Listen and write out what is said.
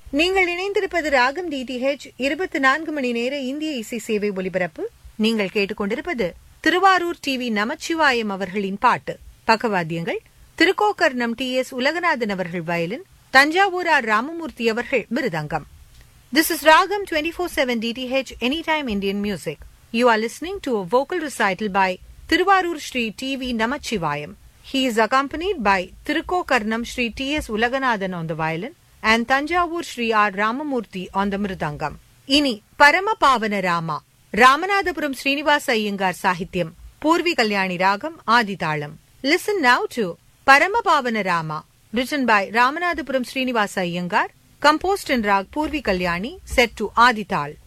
நீங்கள் இணைந்திருப்பது ராகம் டிடிஹெச் இருபத்தி நான்கு மணி நேர இந்திய இசை சேவை ஒலிபரப்பு நீங்கள் கேட்டுக்கொண்டிருப்பது திருவாரூர் டிவி நமச்சிவாயம் அவர்களின் பாட்டு பக்கவாத்தியங்கள் திருக்கோக்கர்ணம் டி எஸ் உலகநாதன் அவர்கள் வயலின் தஞ்சாவூர் ஆர் ராமமூர்த்தி அவர்கள் மிருதங்கம் This is Ragam 24/7 DTH Anytime Indian Music. You are listening to a vocal recital by Tiruvarur Sri TV Namachivayam. He is accompanied by Tirukokarnam Sri T.S. Ulaganathan on the violin and Tanjavur Sri R. Ramamurthy on the mridangam. இனி பரம பாவன ராமா ராமநாதபுரம் ஸ்ரீனிவாச ஐயங்கார் சாகித்யம் பூர்வி கல்யாணி ராகம் ஆதிதாளம் listen now to பரம பாவன Rama written by Ramanathapuram Srinivasa Iyengar composed in rag Purvi Kalyani set to Adital.